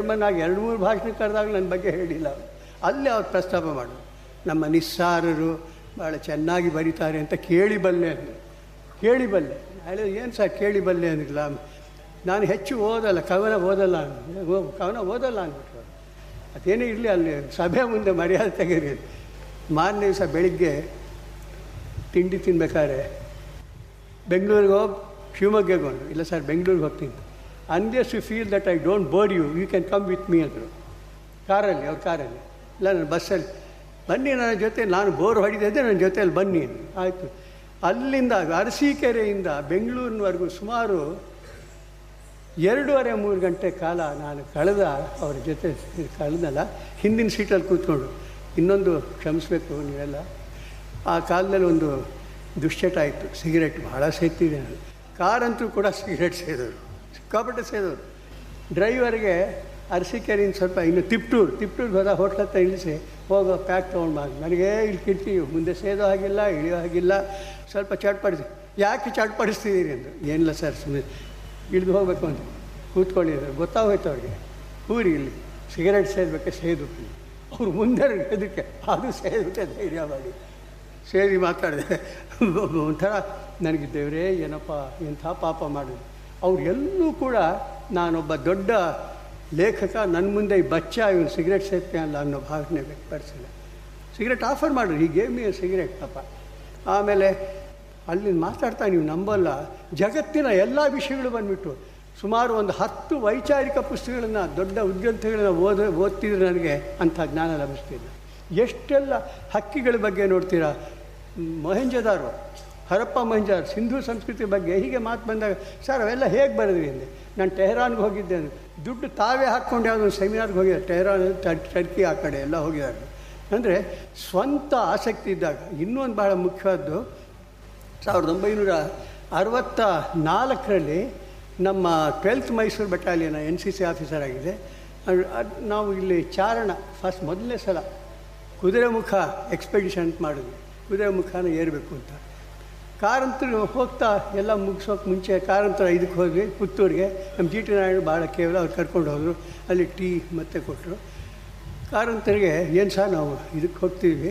ನಾನು ಎರಡು ಮೂರು ಭಾಷಣ ಕರೆದಾಗ ನನ್ನ ಬಗ್ಗೆ ಹೇಳಿಲ್ಲ ಅವ್ರು. ಅಲ್ಲಿ ಅವ್ರು ಪ್ರಸ್ತಾಪ ಮಾಡೋದು ನಮ್ಮ ನಿಸ್ಸಾರರು ಭಾಳ ಚೆನ್ನಾಗಿ ಬರೀತಾರೆ ಅಂತ ಕೇಳಿಬಲ್ಲೆ ಅಂದರು ಕೇಳಿಬಲ್ಲೆ ಹೇಳಿದ್ರೆ ಏನು ಸರ್ ಕೇಳಿಬಲ್ಲೆ ಅಂದಿಲ್ಲ ನಾನು ಹೆಚ್ಚು ಓದಲ್ಲ ಕವನ ಓದಲ್ಲ ಅಂದೆ. ಓ ಕವನ ಓದಲ್ಲ ಅಂದ್ಬಿಟ್ರು ಅವ್ರು. ಅದೇನೇ ಇರಲಿ ಅಲ್ಲಿ ಸಭೆ ಮುಂದೆ ಮರ್ಯಾದೆ ತೆಗೀರಿ ಅಂತ. ಮಾರನೇ ದಿವಸ ಬೆಳಿಗ್ಗೆ ತಿಂಡಿ ತಿನ್ಬೇಕಾದ್ರೆ ಬೆಂಗಳೂರಿಗೆ ಹೋಗಿ ಶಿವಮೊಗ್ಗಗೆ ಹೋದ್ರು ಇಲ್ಲ ಸರ್ ಬೆಂಗಳೂರಿಗೆ ಹೋಗ್ತೀನಿ unless you feel that I don't bore you you can come with me ಅಂದರು ಕಾರಲ್ಲಿ ಅವ್ರ ಕಾರಲ್ಲಿ ಇಲ್ಲ ನಾನು ಬಸ್ಸಲ್ಲಿ ಬನ್ನಿ ನನ್ನ ಜೊತೆ ನಾನು ಬೋರ್ ಹೊಡಿದಿದ್ದೆ ನನ್ನ ಜೊತೆಯಲ್ಲಿ ಬನ್ನಿ ಆಯಿತು ಅಲ್ಲಿಂದ ಅರಸೀಕೆರೆಯಿಂದ ಬೆಂಗಳೂರಿನವರೆಗೂ ಸುಮಾರು ಎರಡೂವರೆ ಮೂರು ಗಂಟೆ ಕಾಲ ನಾನು ಕಳೆದ ಅವ್ರ ಜೊತೆ ಕಳೆದಲ್ಲ ಹಿಂದಿನ ಸೀಟಲ್ಲಿ ಕೂತ್ಕೊಂಡು ಇನ್ನೊಂದು ಕ್ಷಮಿಸ್ಬೇಕು ನೀವೆಲ್ಲ ಆ ಕಾಲದಲ್ಲಿ ಒಂದು ದುಶ್ಚಟ ಆಯಿತು ಸಿಗರೆಟ್ ಭಾಳ ಸೇರ್ತಿದೆ ನಾನು ಕಾರಂತೂ ಕೂಡ ಸಿಗರೆಟ್ ಸೇದೋರು ಸಿಕ್ಕಾಪಟ್ಟೆ ಸೇದೋರು ಡ್ರೈವರ್ಗೆ ಅರಸೀಕೆರೆಯಿಂದ ಸ್ವಲ್ಪ ಇನ್ನು ತಿಪ್ಟೂರು ತಿಪ್ಟೂರಿಗೆ ಹೋದ ಹೋಟ್ಲ್ ಹತ್ರ ಇಳಿಸಿ ಹೋಗೋ ಪ್ಯಾಕ್ ತೊಗೊಂಡು ಬಾ ನನಗೆ ಇಲ್ಲಿ ಕಿರ್ತೀವಿ ಮುಂದೆ ಸೇದೋ ಹಾಗಿಲ್ಲ ಇಳಿಯೋ ಹಾಗಿಲ್ಲ ಸ್ವಲ್ಪ ಚಟ್ಪಡಿಸಿ ಯಾಕೆ ಚಟ್ಪಡಿಸ್ತಿದ್ದೀರಿ ಅಂದರು ಏನಿಲ್ಲ ಸರ್ ಸುಮ್ಮನೆ ಇಳಿದು ಹೋಗಬೇಕು ಅಂತ ಕೂತ್ಕೊಂಡಿದ್ರು ಗೊತ್ತಾಗೋಯ್ತು ಅವ್ರಿಗೆ ಊರಿ ಇಲ್ಲಿ ಸಿಗರೆಟ್ ಸೇದಬೇಕು ಸೇದು ಅವ್ರು ಮುಂದೆ ಅದಕ್ಕೆ ಅದು ಸೇದಕ್ಕೆ ಧೈರ್ಯ ಮಾಡಿ ಸೇರಿ ಮಾತಾಡಿದೆ ಒಂಥರ ನನಗೆ ದೇವರೇ ಏನಪ್ಪ ಎಂಥ ಪಾಪ ಮಾಡಿದ್ರು ಅವ್ರು ಎಲ್ಲೂ ಕೂಡ ನಾನೊಬ್ಬ ದೊಡ್ಡ ಲೇಖಕ ನನ್ನ ಮುಂದೆ ಈ ಬಚ್ಚ ಇವನು ಸಿಗರೆಟ್ ಸೇರ್ತಾನಲ್ಲ ಅನ್ನೋ ಭಾವನೆ ವ್ಯಕ್ತಪಡಿಸಿಲ್ಲ ಸಿಗರೆಟ್ ಆಫರ್ ಮಾಡಿರಿ ಈ ಗೇಮ್ ಸಿಗರೆಟ್ ಪಾಪ ಆಮೇಲೆ ಅಲ್ಲಿ ಮಾತಾಡ್ತಾ ನೀವು ನಂಬಲ್ಲ ಜಗತ್ತಿನ ಎಲ್ಲ ವಿಷಯಗಳು ಬಂದ್ಬಿಟ್ಟು ಸುಮಾರು ಒಂದು ಹತ್ತು ವೈಚಾರಿಕ ಪುಸ್ತಕಗಳನ್ನು ದೊಡ್ಡ ಉದ್ಗ್ರಂಥಗಳನ್ನ ಓದ ಓದ್ತಿದ್ರೆ ನನಗೆ ಅಂಥ ಜ್ಞಾನ ಲಭಿಸ್ತಿಲ್ಲ ಎಷ್ಟೆಲ್ಲ ಹಕ್ಕಿಗಳ ಬಗ್ಗೆ ನೋಡ್ತೀರಾ ಮೊಹೆಂಜದಾರು ಹರಪ್ಪ ಮೊಹೆಂಜಾರ್ ಸಿಂಧು ಸಂಸ್ಕೃತಿ ಬಗ್ಗೆ ಹೀಗೆ ಮಾತು ಬಂದಾಗ ಸರ್ ಅವೆಲ್ಲ ಹೇಗೆ ಬರೆದ್ವಿ ಅಂದೆ ನಾನು ಟೆಹರಾನ್ಗೆ ಹೋಗಿದ್ದೆ ಅಂದೆ. ದುಡ್ಡು ತಾವೇ ಹಾಕ್ಕೊಂಡು ಯಾವುದೋ ಒಂದು ಸೆಮಿನಾರ್ಗೆ ಹೋಗಿದ್ದಾರೆ ಟೆಹರಾನ್ ಟರ್- ಟರ್ಕಿ ಆ ಕಡೆ ಎಲ್ಲ ಹೋಗಿದ್ದಾರೆ ಅಂದರೆ ಸ್ವಂತ ಆಸಕ್ತಿ ಇದ್ದಾಗ ಇನ್ನೂ ಒಂದು ಬಹಳ ಮುಖ್ಯವಾದ್ದು ಸಾವಿರದ ಒಂಬೈನೂರ ಅರವತ್ತ ನಾಲ್ಕರಲ್ಲಿ ನಮ್ಮ ಟ್ವೆಲ್ತ್ ಮೈಸೂರು ಬಟಾಲಿಯನ ಎನ್ ಸಿ ಸಿ ಆಫೀಸರ್ ಆಗಿದೆ ಅದ್- ಅದ್ ನಾವು ಇಲ್ಲಿ ಚಾರಣ ಫಸ್ಟ್ ಮೊದಲನೇ ಸಲ ಕುದುರೆಮುಖ ಎಕ್ಸ್ಪೆಡಿಷನ್ ಅಂತ ಮಾಡಿದ್ವಿ ಕುದುರೆಮುಖನ ಏರಬೇಕು ಅಂತ ಕಾರಂತರು ಹೋಗ್ತಾ ಎಲ್ಲ ಮುಗಿಸೋಕೆ ಮುಂಚೆ ಕಾರಂತರ ಇದಕ್ಕೆ ಹೋದ್ವಿ ಪುತ್ತೂರಿಗೆ ನಮ್ಮ ಜಿ ಟಿ ನಾರಾಯಣ ಭಾಳ ಕೇವಲ ಅವ್ರು ಕರ್ಕೊಂಡು ಹೋದರು ಅಲ್ಲಿ ಟೀ ಮತ್ತೆ ಕೊಟ್ಟರು ಕಾರಂತರಿಗೆ ಏನು ಸಹ ನಾವು ಇದಕ್ಕೆ ಹೋಗ್ತಿದ್ವಿ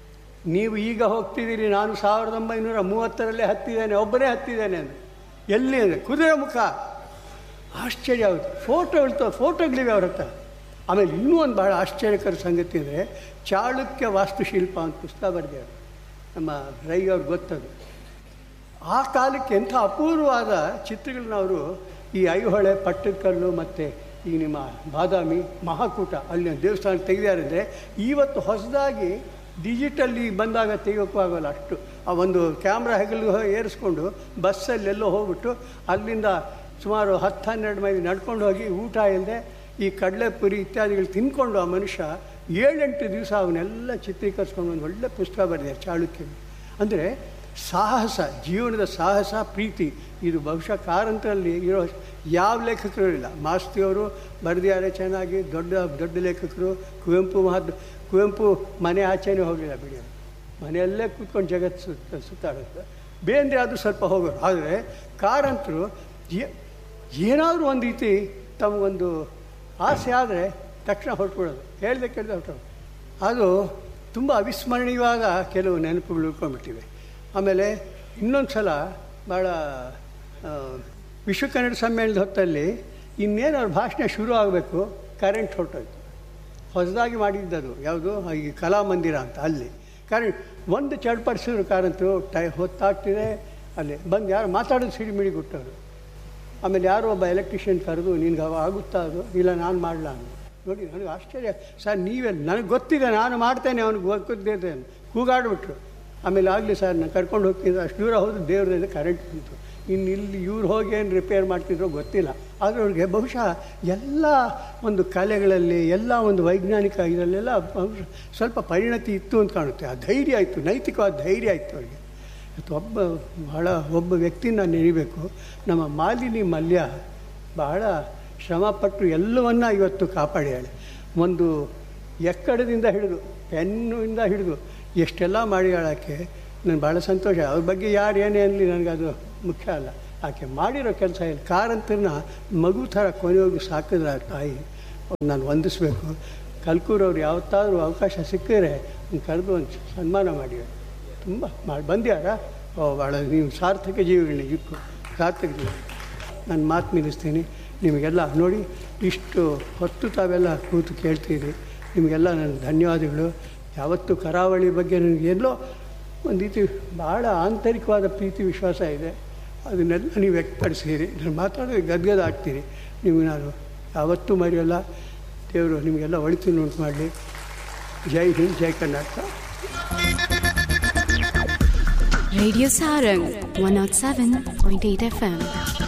ನೀವು ಈಗ ಹೋಗ್ತಿದ್ದೀರಿ ನಾನು ಸಾವಿರದ ಒಂಬೈನೂರ ಮೂವತ್ತರಲ್ಲೇ ಹತ್ತಿದ್ದೇನೆ ಒಬ್ಬನೇ ಹತ್ತಿದ್ದೇನೆ ಅಂದೆ ಎಲ್ಲಿ ಅಂದರೆ ಕುದುರೆ ಮುಖ ಆಶ್ಚರ್ಯ ಆಗುತ್ತೆ ಫೋಟೋಗಳು ತ ಫೋಟೋಗಳಿವೆ ಅವ್ರ ಹತ್ರ ಆಮೇಲೆ ಇನ್ನೂ ಒಂದು ಭಾಳ ಆಶ್ಚರ್ಯಕರ ಸಂಗತಿ ಅಂದರೆ ಚಾಳುಕ್ಯ ವಾಸ್ತುಶಿಲ್ಪ ಅಂತ ಪುಸ್ತಕ ಬರೆದಿದ್ದಾರೆ ನಮ್ಮ ರೈ ಅವ್ರಿಗೆ ಗೊತ್ತದು ಆ ಕಾಲಕ್ಕೆ ಎಂಥ ಅಪೂರ್ವವಾದ ಚಿತ್ರಗಳನ್ನ ಅವರು ಈ ಐಹೊಳೆ ಪಟ್ಟದಕಲ್ಲು ಮತ್ತು ಈ ನಿಮ್ಮ ಬಾದಾಮಿ ಮಹಾಕೂಟ ಅಲ್ಲಿ ದೇವಸ್ಥಾನ ತೆಗೆದಿದ್ದಾರೆ ಅಂದರೆ ಇವತ್ತು ಹೊಸದಾಗಿ ಡಿಜಿಟಲ್ಲಿ ಬಂದಾಗ ತೆಗಿಯೋಕ್ಕೂ ಆಗೋಲ್ಲ ಅಷ್ಟು ಆ ಒಂದು ಕ್ಯಾಮ್ರಾ ಹೆಗಲು ಏರಿಸ್ಕೊಂಡು ಬಸ್ಸಲ್ಲಿ ಎಲ್ಲೋ ಹೋಗ್ಬಿಟ್ಟು ಅಲ್ಲಿಂದ ಸುಮಾರು ಹತ್ತು ಹನ್ನೆರಡು ಮೈಲಿ ನಡ್ಕೊಂಡು ಹೋಗಿ ಊಟ ಇಲ್ಲದೆ ಈ ಕಡಲೆಪುರಿ ಇತ್ಯಾದಿಗಳು ತಿಂದ್ಕೊಂಡು ಆ ಮನುಷ್ಯ ಏಳೆಂಟು ದಿವಸ ಅವನ್ನೆಲ್ಲ ಚಿತ್ರೀಕರಿಸ್ಕೊಂಡು ಒಂದು ಒಳ್ಳೆ ಪುಸ್ತಕ ಬರೆದಿದ್ದಾರೆ ಚಾಳುಕ್ಯ ಅಂದರೆ ಸಾಹಸ ಜೀವನದ ಸಾಹಸ ಪ್ರೀತಿ ಇದು ಬಹುಶಃ ಕಾರಂತರಲ್ಲಿ ಇರೋ ಯಾವ ಲೇಖಕರು ಇಲ್ಲ ಮಾಸ್ತಿಯವರು ಬರೆದಿದ್ದಾರೆ ಚೆನ್ನಾಗಿ ದೊಡ್ಡ ದೊಡ್ಡ ಲೇಖಕರು ಕುವೆಂಪು ಮಹದ್ ಕುವೆಂಪು ಮನೆ ಆಚೆನೇ ಹೋಗಿಲ್ಲ ಬಿಡಿ ಅವ್ರು. ಮನೆಯಲ್ಲೇ ಕೂತ್ಕೊಂಡು ಜಗತ್ತು ಸುತ್ತ ಸುತ್ತಾಡುತ್ತೆ ಬೇಂದ್ರೆ ಅದು ಸ್ವಲ್ಪ ಹೋಗೋರು ಆದರೆ ಕಾರಂತರು ಏ- ಏನಾದರೂ ಒಂದು ರೀತಿ ತಮಗೊಂದು ಆಸೆ ಆದರೆ ತಕ್ಷಣ ಹೊರಟ್ಬಿಡೋದು ಹೇಳ್ದೆ ಕೇಳಿದೆ ಹೊರಟೋದು ಅದು ತುಂಬ ಅವಿಸ್ಮರಣೀಯವಾದ ಕೆಲವು ನೆನಪುಗಳು ಉಳ್ಕೊಂಡ್ಬಿಟ್ಟಿವೆ ಆಮೇಲೆ ಇನ್ನೊಂದು ಸಲ ಭಾಳ ಆ, ವಿಶ್ವ ಕನ್ನಡ ಸಮ್ಮೇಳನದ ಹೊತ್ತಲ್ಲಿ ಇನ್ನೇನು ಅವ್ರ ಭಾಷಣ ಶುರು ಆಗಬೇಕು ಕರೆಂಟ್ ಹೊರಟೋಯ್ತು ಹೊಸದಾಗಿ ಮಾಡಿದ್ದದು ಯಾವುದು ಈ ಕಲಾಮಂದಿರ ಅಂತ ಅಲ್ಲಿ ಕಾರಣ ಒಂದು ಚಡ್ಪಡಿಸಿದ್ರು ಕಾರಂತರು ಟೈ ಹೊತ್ತಾಗ್ತಿದೆ ಅಲ್ಲಿ ಬಂದು ಯಾರು ಮಾತಾಡೋದು ಸಿಡಿಮಿಡಿ ಕೊಟ್ಟವರು ಆಮೇಲೆ ಯಾರೋ ಒಬ್ಬ ಎಲೆಕ್ಟ್ರಿಷಿಯನ್ ಕರೆದು ನಿನ್ಗೆ ಅವ ಆಗುತ್ತಾ ಅದು ಇಲ್ಲ ನಾನು ಮಾಡಲ ಅಂದು ನೋಡಿ ನನಗೆ ಆಶ್ಚರ್ಯ ಸರ್ ನೀವೇ ನನಗೆ ಗೊತ್ತಿದೆ ನಾನು ಮಾಡ್ತೇನೆ ಅವ್ನಿಗೆ ಗೊತ್ತಿದೆ ಕೂಗಾಡ್ಬಿಟ್ರು ಆಮೇಲೆ ಆಗಲಿ ಸರ್ ನಾನು ಕರ್ಕೊಂಡು ಹೋಗ್ತಿದ್ದೆ ಅಷ್ಟು ದೂರ ಹೋದ್ರೆ ದೇವ್ರದಿಂದ ಕರೆಂಟ್ ಬಂತು ಇನ್ನು ಇಲ್ಲಿ ಇವ್ರು ಹೋಗಿ ಏನು ರಿಪೇರ್ ಮಾಡ್ತಿದ್ರೋ ಗೊತ್ತಿಲ್ಲ ಆದರೆ ಅವ್ರಿಗೆ ಬಹುಶಃ ಎಲ್ಲ ಒಂದು ಕಲೆಗಳಲ್ಲಿ ಎಲ್ಲ ಒಂದು ವೈಜ್ಞಾನಿಕ ಇದರಲ್ಲೆಲ್ಲ ಬಹುಶಃ ಸ್ವಲ್ಪ ಪರಿಣತಿ ಇತ್ತು ಅಂತ ಕಾಣುತ್ತೆ ಆ ಧೈರ್ಯ ಇತ್ತು ನೈತಿಕವಾದ ಧೈರ್ಯ ಇತ್ತು ಅವರಿಗೆ ಇವತ್ತು ಒಬ್ಬ ಬಹಳ ಒಬ್ಬ ವ್ಯಕ್ತಿನ ನೆನಿಬೇಕು ನಮ್ಮ ಮಾಲಿನಿ ಮಲ್ಯ ಬಹಳ ಶ್ರಮಪಟ್ಟು ಎಲ್ಲವನ್ನ ಇವತ್ತು ಕಾಪಾಡ್ಯಾಳೆ ಒಂದು ಎಕ್ಕಡದಿಂದ ಹಿಡಿದು ಪೆನ್ನಿಂದ ಹಿಡಿದು ಎಷ್ಟೆಲ್ಲ ಮಾಡಿದಾಳಾಕೆ ನನಗೆ ಭಾಳ ಸಂತೋಷ ಅವ್ರ ಬಗ್ಗೆ ಯಾರು ಏನೇ ಅನ್ನಲಿ ನನಗದು ಮುಖ್ಯ ಅಲ್ಲ ಆಕೆ ಮಾಡಿರೋ ಕೆಲಸ ಇಲ್ಲಿ ಕಾರಂತರನ್ನ ಮಗು ಥರ ಕೊನೆಯೋಗಿ ಸಾಕಿದ್ರ ಆ ತಾಯಿ ಅವ್ರನ್ನ ನಾನು ವಂದಿಸಬೇಕು ಕಲ್ಕೂರವ್ರು ಯಾವತ್ತಾದ್ರೂ ಅವಕಾಶ ಸಿಕ್ಕಿದ್ರೆ ಒಂದು ಕರೆದು ಒಂದು ಸನ್ಮಾನ ಮಾಡಿ ತುಂಬ ಮಾಡಿ ಬಂದ್ಯಾರ ಓ ಭಾಳ ನೀವು ಸಾರ್ಥಕ ಜೀವಿಗಳು ಇಕ್ಕು ಸಾರ್ಥಕ ಜೀವಿ ನಾನು ಮಾತು ನಿಲ್ಲಿಸ್ತೀನಿ ನಿಮಗೆಲ್ಲ ನೋಡಿ ಇಷ್ಟು ಹೊತ್ತು ತಾವೆಲ್ಲ ಕೂತು ಕೇಳ್ತೀರಿ ನಿಮಗೆಲ್ಲ ನನ್ನ ಧನ್ಯವಾದಗಳು ಯಾವತ್ತು ಕರಾವಳಿ ಬಗ್ಗೆ ನನಗೆ ಎಲ್ಲೋ ಒಂದು ರೀತಿ ಭಾಳ ಆಂತರಿಕವಾದ ಪ್ರೀತಿ ವಿಶ್ವಾಸ ಇದೆ ಅದನ್ನೆಲ್ಲ ನೀವು ವ್ಯಕ್ತಪಡಿಸಿರಿ ನಾನು ಮಾತಾಡೋದು ಗದ್ಗದ ಆಗ್ತೀರಿ ನಿಮಗೆ ನಾನು ಯಾವತ್ತೂ ಮರೆಯಲ್ಲ ದೇವರು ನಿಮಗೆಲ್ಲ ಒಳಿತು ಉಂಟು ಮಾಡಲಿ ಜೈ ಹಿಂದ್ ಜೈ Karnataka Radio Sarang 107.8 FM.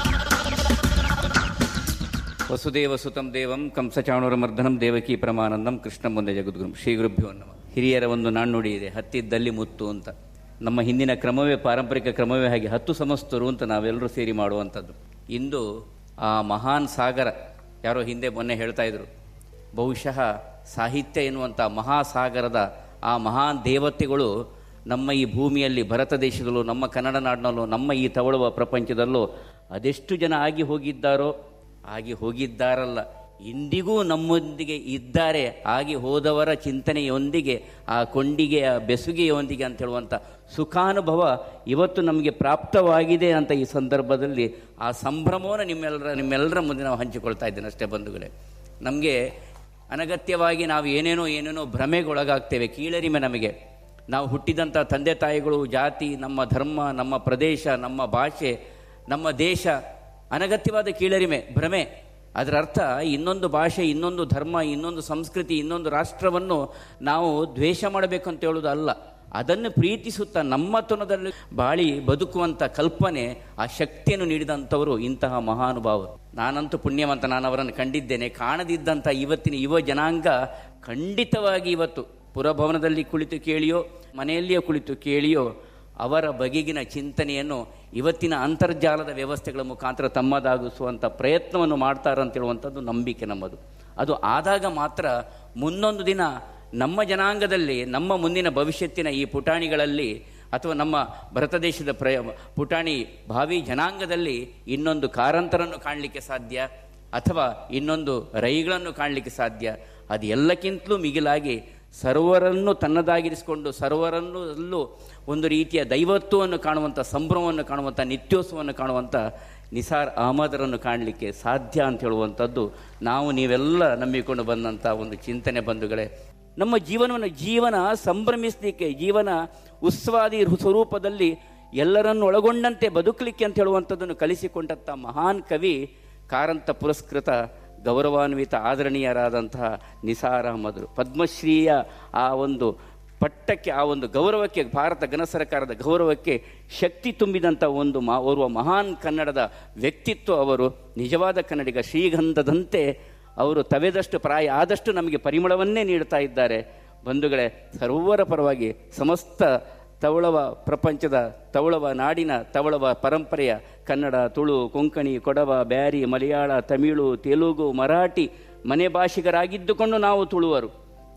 Vasudeva ಸುತಂ ದೇವಂ ಕಂಸಚಾಣೂರಮರ್ದನಂ ದೇವಕಿ ಪ್ರಮಾನಂದಂ ಕೃಷ್ಣ ಮುಂದೆ ಜಗದ್ಗುರು ಶ್ರೀ ಗುರುಭ್ಯೋ ನಮ ಹಿರಿಯರ ಒಂದು ನಾಣ್ಣುಡಿ ಇದೆ ಹತ್ತಿದ್ದಲ್ಲಿ ಮುತ್ತು ಅಂತ ನಮ್ಮ ಹಿಂದಿನ ಕ್ರಮವೇ ಪಾರಂಪರಿಕ ಕ್ರಮವೇ ಹಾಗೆ ಹತ್ತು ಸಮಸ್ತರು ಅಂತ ನಾವೆಲ್ಲರೂ ಸೇರಿ ಮಾಡುವಂಥದ್ದು ಇಂದು ಆ ಮಹಾನ್ ಸಾಗರ ಯಾರೋ ಹಿಂದೆ ಮೊನ್ನೆ ಹೇಳ್ತಾ ಇದ್ರು ಬಹುಶಃ ಸಾಹಿತ್ಯ ಎನ್ನುವಂಥ ಮಹಾಸಾಗರದ ಆ ಮಹಾನ್ ದೇವತೆಗಳು ನಮ್ಮ ಈ ಭೂಮಿಯಲ್ಲಿ ಭರತ ದೇಶದಲ್ಲೂ ನಮ್ಮ ಕನ್ನಡ ನಾಡಿನಲ್ಲೂ ನಮ್ಮ ಈ ತವಳುವ ಪ್ರಪಂಚದಲ್ಲೂ ಅದೆಷ್ಟು ಜನ ಆಗಿ ಹೋಗಿದ್ದಾರೋ ಆಗಿ ಹೋಗಿದ್ದಾರಲ್ಲ ಇಂದಿಗೂ ನಮ್ಮೊಂದಿಗೆ ಇದ್ದಾರೆ ಆಗಿ ಹೋದವರ ಚಿಂತನೆಯೊಂದಿಗೆ ಆ ಕೊಂಡಿಗೆಯ ಬೆಸುಗೆಯೊಂದಿಗೆ ಅಂತ ಹೇಳುವಂಥ ಸುಖಾನುಭವ ಇವತ್ತು ನಮಗೆ ಪ್ರಾಪ್ತವಾಗಿದೆ ಅಂತ ಈ ಸಂದರ್ಭದಲ್ಲಿ ಆ ಸಂಭ್ರಮವನ್ನು ನಿಮ್ಮೆಲ್ಲರ ನಿಮ್ಮೆಲ್ಲರ ಮುಂದೆ ನಾವು ಹಂಚಿಕೊಳ್ತಾ ಇದ್ದೇನೆ ಅಷ್ಟೇ ಬಂಧುಗಳೇ ನಮಗೆ ಅನಗತ್ಯವಾಗಿ ನಾವು ಏನೇನೋ ಏನೇನೋ ಭ್ರಮೆಗೊಳಗಾಗ್ತೇವೆ ಕೀಳರಿಮೆ ನಮಗೆ ನಾವು ಹುಟ್ಟಿದಂಥ ತಂದೆ ತಾಯಿಗಳು ಜಾತಿ ನಮ್ಮ ಧರ್ಮ ನಮ್ಮ ಪ್ರದೇಶ ನಮ್ಮ ಭಾಷೆ ನಮ್ಮ ದೇಶ ಅನಗತ್ಯವಾದ ಕೀಳರಿಮೆ ಭ್ರಮೆ ಅದರ ಅರ್ಥ ಇನ್ನೊಂದು ಭಾಷೆ ಇನ್ನೊಂದು ಧರ್ಮ ಇನ್ನೊಂದು ಸಂಸ್ಕೃತಿ ಇನ್ನೊಂದು ರಾಷ್ಟ್ರವನ್ನು ನಾವು ದ್ವೇಷ ಮಾಡಬೇಕಂತ ಹೇಳೋದು ಅಲ್ಲ ಅದನ್ನು ಪ್ರೀತಿಸುತ್ತಾ ನಮ್ಮತನದಲ್ಲಿ ಬಾಳಿ ಬದುಕುವಂಥ ಕಲ್ಪನೆ ಆ ಶಕ್ತಿಯನ್ನು ನೀಡಿದಂಥವರು ಇಂತಹ ಮಹಾನುಭಾವರು ನಾನಂತೂ ಪುಣ್ಯವಂತ ನಾನು ಅವರನ್ನು ಕಂಡಿದ್ದೇನೆ ಕಾಣದಿದ್ದಂಥ ಇವತ್ತಿನ ಯುವ ಜನಾಂಗ ಖಂಡಿತವಾಗಿ ಇವತ್ತು ಪುರಭವನದಲ್ಲಿ ಕುಳಿತು ಕೇಳಿಯೋ ಮನೆಯಲ್ಲಿಯೋ ಕುಳಿತು ಕೇಳಿಯೋ ಅವರ ಬಗೆಗಿನ ಚಿಂತನೆಯನ್ನು ಇವತ್ತಿನ ಅಂತರ್ಜಾಲದ ವ್ಯವಸ್ಥೆಗಳ ಮುಖಾಂತರ ತಮ್ಮದಾಗಿಸುವಂಥ ಪ್ರಯತ್ನವನ್ನು ಮಾಡ್ತಾರಂತೇಳುವಂಥದ್ದು ನಂಬಿಕೆ ನಮ್ಮದು ಅದು ಆದಾಗ ಮಾತ್ರ ಮುಂದೊಂದು ದಿನ ನಮ್ಮ ಜನಾಂಗದಲ್ಲಿ ನಮ್ಮ ಮುಂದಿನ ಭವಿಷ್ಯತ್ತಿನ ಈ ಪುಟಾಣಿಗಳಲ್ಲಿ ಅಥವಾ ನಮ್ಮ ಭರತ ದೇಶದ ಪ್ರ ಪುಟಾಣಿ ಭಾವಿ ಜನಾಂಗದಲ್ಲಿ ಇನ್ನೊಂದು ಕಾರಂತರನ್ನು ಕಾಣಲಿಕ್ಕೆ ಸಾಧ್ಯ ಅಥವಾ ಇನ್ನೊಂದು ರೈಗಳನ್ನು ಕಾಣಲಿಕ್ಕೆ ಸಾಧ್ಯ ಅದು ಎಲ್ಲಕ್ಕಿಂತಲೂ ಮಿಗಿಲಾಗಿ ಸರ್ವರನ್ನು ತನ್ನದಾಗಿರಿಸಿಕೊಂಡು ಸರ್ವರನ್ನೂ ಒಂದು ರೀತಿಯ ದೈವತ್ವವನ್ನು ಕಾಣುವಂಥ ಸಂಭ್ರಮವನ್ನು ಕಾಣುವಂಥ ನಿತ್ಯೋತ್ಸವವನ್ನು ಕಾಣುವಂಥ ನಿಸಾರ್ ಅಹಮದರನ್ನು ಕಾಣಲಿಕ್ಕೆ ಸಾಧ್ಯ ಅಂತ ಹೇಳುವಂಥದ್ದು ನಾವು ನೀವೆಲ್ಲ ನಂಬಿಕೊಂಡು ಬಂದಂಥ ಒಂದು ಚಿಂತನೆ ಬಂಧುಗಳೇ ನಮ್ಮ ಜೀವನವನ್ನು ಜೀವನ ಸಂಭ್ರಮಿಸಲಿಕ್ಕೆ ಜೀವನ ಉತ್ಸವಾದಿ ಸ್ವರೂಪದಲ್ಲಿ ಎಲ್ಲರನ್ನು ಒಳಗೊಂಡಂತೆ ಬದುಕಲಿಕ್ಕೆ ಅಂತ ಹೇಳುವಂಥದ್ದನ್ನು ಕಲಿಸಿಕೊಂಡಂಥ ಮಹಾನ್ ಕವಿ ಕಾರಂತ ಪುರಸ್ಕೃತ ಗೌರವಾನ್ವಿತ ಆದರಣೀಯರಾದಂತಹ ನಿಸಾರ್ ಅಹಮದರು ಪದ್ಮಶ್ರೀಯ ಆ ಒಂದು ಪಟ್ಟಕ್ಕೆ ಆ ಒಂದು ಗೌರವಕ್ಕೆ ಭಾರತ ಘನ ಸರ್ಕಾರದ ಗೌರವಕ್ಕೆ ಶಕ್ತಿ ತುಂಬಿದಂಥ ಒಂದು ಮಾ ಓರ್ವ ಮಹಾನ್ ಕನ್ನಡದ ವ್ಯಕ್ತಿತ್ವ ಅವರು ನಿಜವಾದ ಕನ್ನಡಿಗ ಶ್ರೀಗಂಧದಂತೆ ಅವರು ತವೆದಷ್ಟು ಪ್ರಾಯ ಆದಷ್ಟು ನಮಗೆ ಪರಿಮಳವನ್ನೇ ನೀಡ್ತಾ ಇದ್ದಾರೆ ಬಂಧುಗಳೇ ಸರ್ವರ ಪರವಾಗಿ ಸಮಸ್ತ ತವಳವ ಪ್ರಪಂಚದ ತವಳವ ನಾಡಿನ ತವಳವ ಪರಂಪರೆಯ ಕನ್ನಡ ತುಳು ಕೊಂಕಣಿ ಕೊಡವ ಬ್ಯಾರಿ ಮಲಯಾಳ ತಮಿಳು ತೆಲುಗು ಮರಾಠಿ ಮನೆ ಭಾಷಿಗರಾಗಿದ್ದುಕೊಂಡು ನಾವು ತುಳುವರು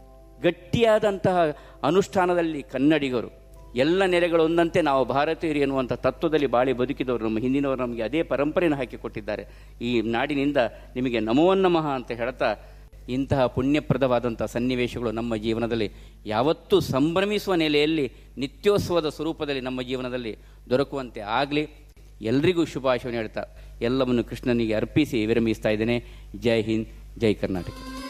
ಗಟ್ಟಿಯಾದಂತಹ ಅನುಷ್ಠಾನದಲ್ಲಿ ಕನ್ನಡಿಗರು ಎಲ್ಲ ನೆಲೆಗಳು ಒಂದಂತೆ ನಾವು ಭಾರತೀಯರು ಎನ್ನುವಂಥ ತತ್ವದಲ್ಲಿ ಬಾಳಿ ಬದುಕಿದವರು ನಮ್ಮ ಹಿಂದಿನವರು ನಮಗೆ ಅದೇ ಪರಂಪರೆಯನ್ನು ಹಾಕಿಕೊಟ್ಟಿದ್ದಾರೆ ಈ ನಾಡಿನಿಂದ ನಿಮಗೆ ನಮೋ ನಮಃ ಅಂತ ಹೇಳ್ತಾ ಇಂತಹ ಪುಣ್ಯಪ್ರದವಾದಂಥ ಸನ್ನಿವೇಶಗಳು ನಮ್ಮ ಜೀವನದಲ್ಲಿ ಯಾವತ್ತೂ ಸಂಭ್ರಮಿಸುವ ನೆಲೆಯಲ್ಲಿ ನಿತ್ಯೋತ್ಸವದ ಸ್ವರೂಪದಲ್ಲಿ ನಮ್ಮ ಜೀವನದಲ್ಲಿ ದೊರಕುವಂತೆ ಆಗಲಿ ಎಲ್ರಿಗೂ ಶುಭಾಶಯವನ್ನು ಹೇಳ್ತಾ ಎಲ್ಲವನ್ನು ಕೃಷ್ಣನಿಗೆ ಅರ್ಪಿಸಿ ವಿರಮಿಸ್ತಾ ಇದ್ದೇನೆ ಜೈ ಹಿಂದ್ ಜೈ ಕರ್ನಾಟಕ